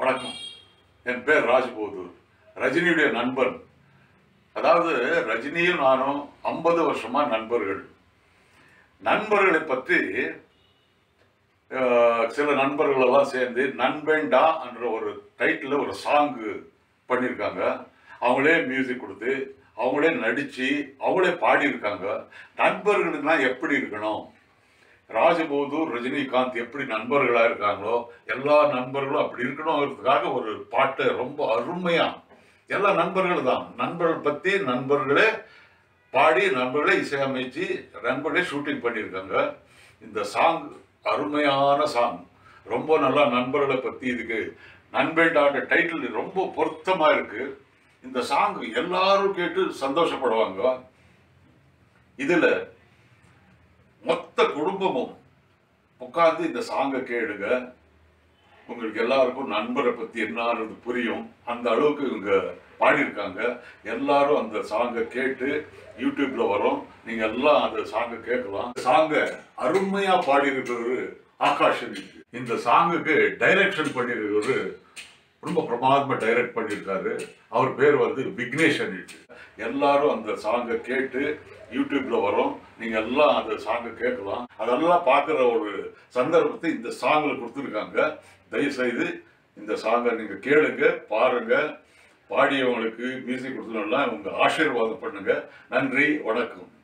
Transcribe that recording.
வணக்கம் என் பேர் ராஜ்போதூர் ரஜினியுடைய நண்பன் அதாவது ரஜினியும் நானும் ஐம்பது வருஷமா நண்பர்கள் நண்பர்களை பற்றி அஹ், சில நண்பர்கள் எல்லாம் சேர்ந்து நண்பேண்டா என்ற ஒரு டைட்டில் ஒரு சாங்கு பண்ணியிருக்காங்க அவங்களே மியூசிக் கொடுத்து அவங்களே நடித்து அவங்களே பாடியிருக்காங்க நண்பர்களுக்குனா எப்படி இருக்கணும் ராஜபோதூர் ரஜினிகாந்த் எப்படி நண்பர்களா இருக்காங்களோ எல்லா நண்பர்களும் அப்படி இருக்கணுங்கிறதுக்காக ஒரு பாட்டை ரொம்ப அருமையா எல்லா நண்பர்கள் தான் நண்பர்கள் பத்தி நண்பர்களே பாடி நண்பர்களே இசையமைச்சு நண்பர்களே ஷூட்டிங் பண்ணியிருக்காங்க இந்த சாங் அருமையான சாங் ரொம்ப நல்லா நண்பர்களை பத்தி இதுக்கு நண்பேண்டாட்ட டைட்டில் ரொம்ப பொருத்தமா இருக்கு இந்த சாங் எல்லாரும் கேட்டு சந்தோஷப்படுவாங்க இதுல மொத்த குடும்பமும் உட்கார்ந்து இந்த சாங்கை கேளுங்க உங்களுக்கு எல்லாருக்கும் நண்பரை பத்தி என்னன்றது புரியும் அந்த அளவுக்கு இவங்க பாடியிருக்காங்க எல்லாரும் அந்த சாங்கை கேட்டு யூடியூப்ல வரும் நீங்க எல்லாம் அந்த சாங்கை கேட்கலாம் சாங்கை அருமையா பாடியிருக்கிறவரு ஆகாஷ் இருக்கு. இந்த சாங்குக்கு டைரக்ஷன் பண்ணியிருக்கிறவரு ரொம்ப பிரமாதமா டைரக்ட் பண்ணியிருக்காரு அவர் பேர் வந்து விக்னேஷன் இருக்கு. எல்லாரும் அந்த சாங்கை கேட்டு யூடியூப்ல வரும் நீங்க எல்லாம் அந்த சாங்கை கேட்கலாம் அதெல்லாம் பார்க்குற ஒரு சந்தர்ப்பத்தை இந்த சாங்ல கொடுத்துருக்காங்க தயவு செய்து இந்த சாங்கை நீங்க கேளுங்க பாருங்க பாடியவங்களுக்கு மியூசிக் கொடுத்தவங்கலாம் உங்க ஆசீர்வாதம் பண்ணுங்க நன்றி வணக்கம்